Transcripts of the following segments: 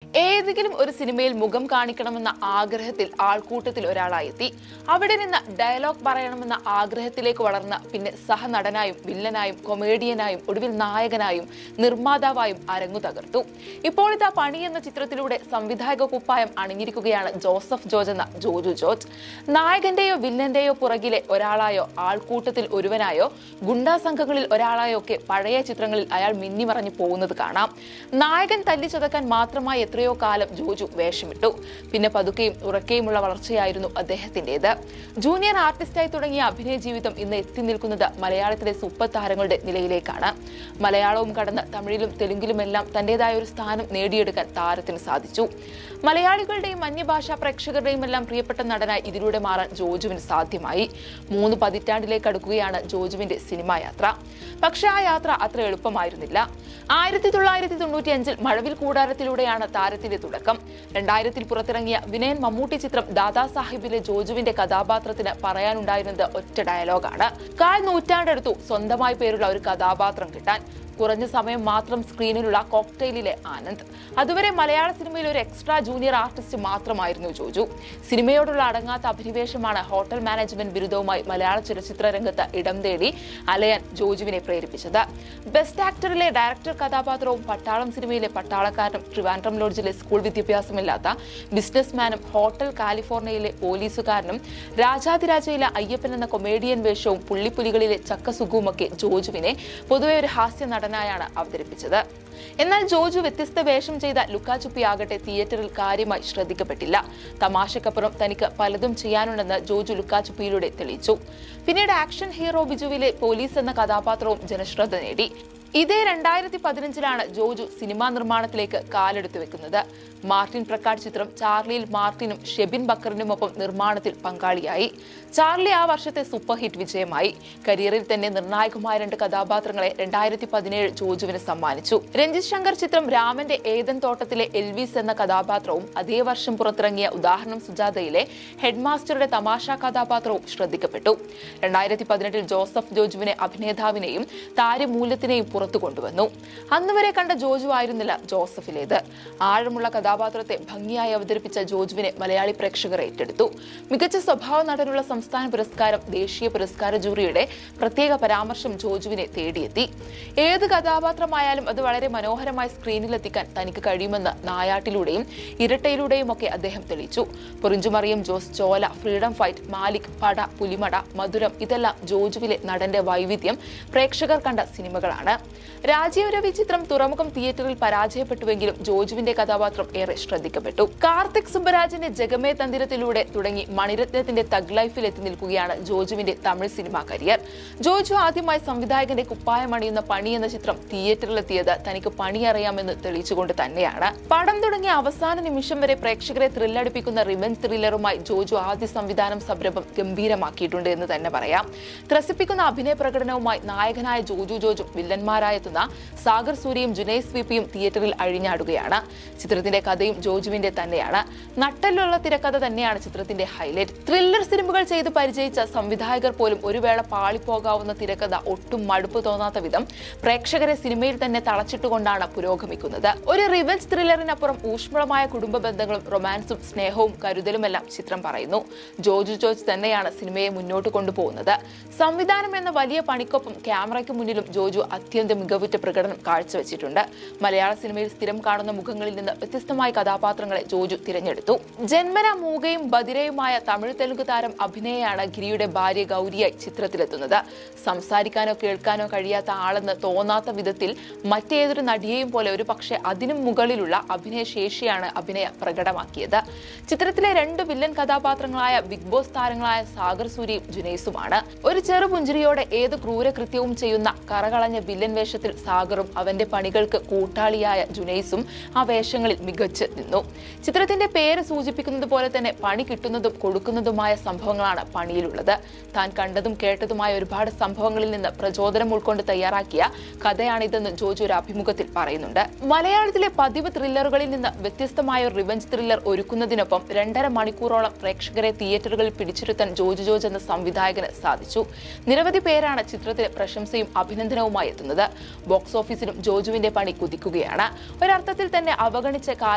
ഏതെങ്കിലും ഒരു സിനിമയിൽ മുഖം കാണിക്കണമെന്ന ആഗ്രഹത്തിൽ ആൾക്കൂട്ടത്തിൽ ഒരാളായി എത്തി അവിടെ നിന്ന് ഡയലോഗ് പറയണമെന്ന ആഗ്രഹത്തിലേക്ക് വളർന്ന പിന്നെ സഹനടനായും വില്ലനായും കൊമേഡിയനായും ഒടുവിൽ നായകനായും നിർമ്മാതാവായും അരങ്ങു തകർത്തു ഇപ്പോൾ ഇതാ പണി എന്ന ചിത്രത്തിലൂടെ സംവിധായക കുപ്പായം അണിഞ്ഞിരിക്കുകയാണ് ജോസഫ് ജോർജ് എന്ന ജോജു ജോർജ് നായകന്റെയോ വില്ലന്റെയോ പുറകിലെ ഒരാളായോ ആൾക്കൂട്ടത്തിൽ ഒരുവനായോ ഗുണ്ടാ സംഘങ്ങളിൽ ഒരാളായോ ഒക്കെ പഴയ ചിത്രങ്ങളിൽ അയാൾ മിന്നിമറഞ്ഞു പോകുന്നത് കാണാം നായകൻ തല്ലിച്ചതക്കാൻ മാത്രമായി എത്രയോ കാലം ജോജു വേഷമിട്ടു പിന്നെ പതുക്കെയും ഉറക്കെയുമുള്ള വളർച്ചയായിരുന്നു അദ്ദേഹത്തിന്റേത് ജൂനിയർ ആർട്ടിസ്റ്റായി തുടങ്ങിയ അഭിനയ ജീവിതം ഇന്ന് എത്തി നിൽക്കുന്നത് മലയാളത്തിലെ സൂപ്പർ താരങ്ങളുടെ നിലയിലേക്കാണ് മലയാളവും കടന്ന് തമിഴിലും തെലുങ്കിലുമെല്ലാം തന്റേതായ ഒരു സ്ഥാനം നേടിയെടുക്കാൻ താരത്തിന് സാധിച്ചു മലയാളികളുടെയും അന്യഭാഷാ പ്രേക്ഷകരുടെയും എല്ലാം പ്രിയപ്പെട്ട നടനായി ഇതിലൂടെ മാറാൻ ജോജുവിന് സാധ്യമായി മൂന്ന് പതിറ്റാണ്ടിലേക്ക് അടുക്കുകയാണ് ജോജുവിന്റെ സിനിമാ യാത്ര പക്ഷെ ആ യാത്ര അത്ര എളുപ്പമായിരുന്നില്ല ആയിരത്തി തൊള്ളായിരത്തി തൊണ്ണൂറ്റി അഞ്ചിൽ മഴവിൽ കൂടാരത്തിലൂടെയാണ് താരത്തിന്റെ തുടക്കം രണ്ടായിരത്തിൽ പുറത്തിറങ്ങിയ വിനയൻ മമ്മൂട്ടി ചിത്രം ദാദാ സാഹിബിലെ ജോജുവിന്റെ കഥാപാത്രത്തിന് പറയാനുണ്ടായിരുന്നത് ഒറ്റ ഡയലോഗാണ് കാൽ നൂറ്റാണ്ടെടുത്തു സ്വന്തമായി പേരുള്ള ഒരു കഥാപാത്രം കിട്ടാൻ കുറഞ്ഞ സമയം മാത്രം സ്ക്രീനിലുള്ള കോക്ടെയിലിലെ ആനന്ദ് അതുവരെ മലയാള സിനിമയിൽ ഒരു എക്സ്ട്രാ ജൂനിയർ ആർട്ടിസ്റ്റ് മാത്രമായിരുന്നു ജോജു സിനിമയോടുള്ള അടങ്ങാത്ത അഭിനിവേശമാണ് ഹോട്ടൽ മാനേജ്മെന്റ് ബിരുദവുമായി മലയാള ചലച്ചിത്ര രംഗത്ത് ഇടം തേടി അലയാൻ ജോജുവിനെ പ്രേരിപ്പിച്ചത് ബെസ്റ്റ് ആക്ടറിലെ ഡയറക്ടർ കഥാപാത്രവും പട്ടാളം സിനിമയിലെ പട്ടാളക്കാരനും ട്രിവാൻഡ്രം ലോഡ്ജിലെ സ്കൂൾ വിദ്യാഭ്യാസമില്ലാത്ത ബിസിനസ്മാനും ഹോട്ടൽ കാലിഫോർണിയയിലെ പോലീസുകാരനും രാജാതിരാജയിലെ അയ്യപ്പൻ എന്ന കൊമേഡിയൻ വേഷവും പുള്ളിപ്പുലികളിലെ ചക്കസുഖവുമൊക്കെ ജോജുവിനെ പൊതുവെ ഒരു ഹാസ്യ നടനായാണ് അവതരിപ്പിച്ചത് എന്നാൽ ജോജു വ്യത്യസ്ത വേഷം ചെയ്ത ലുക്കാചുപ്പി ആകട്ടെ തിയേറ്ററിൽ കാര്യമായി ശ്രദ്ധിക്കപ്പെട്ടില്ല തമാശക്കപ്പുറം തനിക്ക് പലതും ചെയ്യാനുണ്ടെന്ന് ജോജു ലുക്കാചുപ്പിയിലൂടെ തെളിയിച്ചു പിന്നീട് ആക്ഷൻ ഹീറോ ബിജുവിലെ പോലീസ് എന്ന കഥാപാത്രവും ജനശ്രദ്ധ നേടി ഇതേ രണ്ടായിരത്തി പതിനഞ്ചിലാണ് ജോജു സിനിമാ നിർമ്മാണത്തിലേക്ക് കാലെടുത്തു വെക്കുന്നത് മാർട്ടിൻ പ്രക്കാട് ചിത്രം ചാർലിയിൽ മാർട്ടിനും ഷെബിൻ ബക്കറിനുമൊപ്പം നിർമ്മാണത്തിൽ പങ്കാളിയായി ചാർലി ആ വർഷത്തെ സൂപ്പർ ഹിറ്റ് വിജയമായി കരിയറിൽ തന്നെ നിർണായകമായ രണ്ട് കഥാപാത്രങ്ങളെ രണ്ടായിരത്തി പതിനേഴ് ജോജുവിന് സമ്മാനിച്ചു രഞ്ജിത് ശങ്കർ ചിത്രം രാമന്റെ ഏതൻ തോട്ടത്തിലെ എൽവിസ് എന്ന കഥാപാത്രവും അതേ വർഷം പുറത്തിറങ്ങിയ ഉദാഹരണം സുജാതയിലെ ഹെഡ്മാസ്റ്ററുടെ തമാശ കഥാപാത്രവും ശ്രദ്ധിക്കപ്പെട്ടു രണ്ടായിരത്തി പതിനെട്ടിൽ ജോസഫ് ജോജുവിനെ അഭിനേതാവിനെയും താരമൂല്യത്തിനെയും പുറത്തു കൊണ്ടുവന്നു അന്നുവരെ കണ്ട ജോജു ആയിരുന്നില്ല ജോസഫിലേത് ആഴമുള്ള കഥാപാത്രത്തെ ഭംഗിയായി അവതരിപ്പിച്ച ജോജുവിനെ മലയാളി പ്രേക്ഷകർ ഏറ്റെടുത്തു മികച്ച സ്വഭാവ നടനുള്ള സംസ്ഥാന പുരസ്കാരം ദേശീയ പുരസ്കാര ജൂറിയുടെ പ്രത്യേക പരാമർശം ജോജുവിനെ തേടിയെത്തി ഏത് കഥാപാത്രമായാലും അത് വളരെ മനോഹരമായി സ്ക്രീനിലെത്തിക്കാൻ തനിക്ക് കഴിയുമെന്ന് നായാട്ടിലൂടെയും ഇരട്ടയിലൂടെയും ഒക്കെ അദ്ദേഹം തെളിയിച്ചു പൊറിഞ്ചുമറിയം ജോസ് ചോല ഫ്രീഡം ഫൈറ്റ് മാലിക് പട പുലിമട മധുരം ഇതെല്ലാം ജോജുവിലെ നടന്റെ വൈവിധ്യം പ്രേക്ഷകർ കണ്ട സിനിമകളാണ് രാജീവ് രവി ചിത്രം തുറമുഖം തിയേറ്ററിൽ പരാജയപ്പെട്ടുവെങ്കിലും ജോജുവിന്റെ കഥാപാത്രം ഏറെ ശ്രദ്ധിക്കപ്പെട്ടു കാർത്തിക് സുബ്ബരാജിന്റെ ജഗമേ തന്തിരത്തിലൂടെ തുടങ്ങി മണിരത്നത്തിന്റെ തഗ് ലൈഫിൽ എത്തി നിൽക്കുകയാണ് ജോജുവിന്റെ തമിഴ് സിനിമാ കരിയർ ജോജു ആദ്യമായി സംവിധായകന്റെ കുപ്പായം അണിയുന്ന പണി എന്ന ചിത്രം തിയേറ്ററിലെത്തിയത് തനിക്ക് പണി അറിയാമെന്ന് തെളിയിച്ചുകൊണ്ട് തന്നെയാണ് പടം തുടങ്ങിയ അവസാന നിമിഷം വരെ പ്രേക്ഷകരെ ത്രില്ലടിപ്പിക്കുന്ന റിവെഞ്ച് ത്രില്ലറുമായി ജോജു ആദ്യ സംവിധാനം സംരംഭം ഗംഭീരമാക്കിയിട്ടുണ്ട് എന്ന് തന്നെ പറയാം ത്രസിപ്പിക്കുന്ന അഭിനയ പ്രകടനവുമായി നായകനായ ജോജു ജോജും വില്ലന്മാരായെത്തുന്ന സാഗർ സൂര്യയും ജുനൈസ് വിപിയും തിയേറ്ററിൽ അഴിഞ്ഞാടുകയാണ് ചിത്രത്തിന്റെ കഥയും ജോജുവിന്റെ തന്നെയാണ് നട്ടലുള്ള തിരക്കഥ തന്നെയാണ് ചിത്രത്തിന്റെ ഹൈലൈറ്റ് ത്രില്ലർ സിനിമകൾ ചെയ്ത് പരിചയിച്ച സംവിധായകർ പോലും ഒരു വേള പാളിപ്പോകാവുന്ന തിരക്കഥ ഒട്ടും മടുപ്പ് തോന്നാത്ത വിധം പ്രേക്ഷകരെ സിനിമയിൽ തന്നെ തളച്ചിട്ടുകൊണ്ടാണ് പുരോഗമിക്കുന്നത് ഒരു റിവെഞ്ച് ത്രില്ലറിനപ്പുറം ഊഷ്മളമായ കുടുംബ ബന്ധങ്ങളും റൊമാൻസും സ്നേഹവും കരുതലുമെല്ലാം ചിത്രം പറയുന്നു ജോജു ജോർജ് തന്നെയാണ് സിനിമയെ മുന്നോട്ട് കൊണ്ടുപോകുന്നത് സംവിധാനം എന്ന വലിയ പണിക്കൊപ്പം ക്യാമറയ്ക്ക് മുന്നിലും ജോജു അത്യന്തം മികവുറ്റ പ്രകടനം കാഴ്ചവെച്ചിട്ടുണ്ട് മലയാള സിനിമയിൽ സ്ഥിരം കാണുന്ന മുഖങ്ങളിൽ നിന്ന് വ്യത്യസ്തമായ കഥാപാത്രങ്ങളെ ജോജു തിരഞ്ഞെടുത്തു ജന്മന മൂകയും ബദിരയുമായ തമിഴ് തെലുങ്ക് താരം അഭിനയാണ് ഗിരിയുടെ ഭാര്യ ഗൗരിയായി ചിത്രത്തിലെത്തുന്നത് സംസാരിക്കാനോ കേൾക്കാനോ കഴിയാത്ത ആളെന്ന് തോന്നാത്ത വിധത്തിൽ മറ്റേതൊരു നടിയെയും പോലെ ഒരു പക്ഷേ അതിനും മുകളിലുള്ള അഭിനയ ശേഷിയാണ് അഭിനയ പ്രകടമാക്കിയത് ചിത്രത്തിലെ രണ്ട് വില്ലൻ കഥാപാത്രങ്ങളായ ബിഗ് ബോസ് താരങ്ങളായ സാഗർ സൂര്യയും ജുനൈസുമാണ് ഒരു ചെറു പുഞ്ചിരിയോടെ ഏത് ക്രൂരകൃത്യവും ചെയ്യുന്ന കറകളഞ്ഞ വില്ലൻ വേഷത്തിൽ സാഗറും അവന്റെ പണികൾക്ക് കൂട്ടാളിയായ ജുനൈസും ആ വേഷങ്ങളിൽ മികച്ച് നിന്നു ചിത്രത്തിന്റെ പേര് സൂചിപ്പിക്കുന്നത് പോലെ തന്നെ പണി കിട്ടുന്നതും കൊടുക്കുന്നതുമായ സംഭവങ്ങളാണ് പണിയിലുള്ളത് താൻ കണ്ടതും കേട്ടതുമായ ഒരുപാട് സംഭവങ്ങളിൽ നിന്ന് പ്രചോദനം ഉൾക്കൊണ്ട് തയ്യാറാക്കിയ കഥയാണിതെന്ന് ജോജു ഒരു അഭിമുഖത്തിൽ പറയുന്നുണ്ട് മലയാളത്തിലെ പതിവ് ത്രില്ലറുകളിൽ നിന്ന് വ്യത്യസ്തമായ ഒരു റിവഞ്ച് ത്രില്ലർ ഒരുക്കുന്നതിനൊപ്പം രണ്ടര മണിക്കൂറോളം പ്രേക്ഷകരെ തിയേറ്ററുകളിൽ പിടിച്ചിരുത്താൻ ജോജു ജോർജ് എന്ന സംവിധായകന് സാധിച്ചു നിരവധി പേരാണ് ചിത്രത്തിന് പ്രശംസയും അഭിനന്ദനവുമായി എത്തുന്നത് ബോക്സ് ഓഫീസിലും ജോജുവിന്റെ പണി കുതിക്കുകയാണ് ഒരർത്ഥത്തിൽ തന്നെ അവഗണിച്ച കാല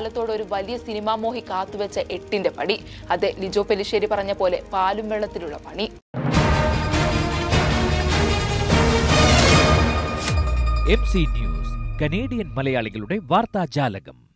കാലത്തോടെ ഒരു വലിയ സിനിമാ മോഹി കാത്തുവെച്ച എട്ടിന്റെ പടി അത് ലിജോ പെലിശ്ശേരി പറഞ്ഞ പോലെ പാലും വെള്ളത്തിലുള്ള പണി എം സി ന്യൂസ് കനേഡിയൻ മലയാളികളുടെ വാർത്താജാലകം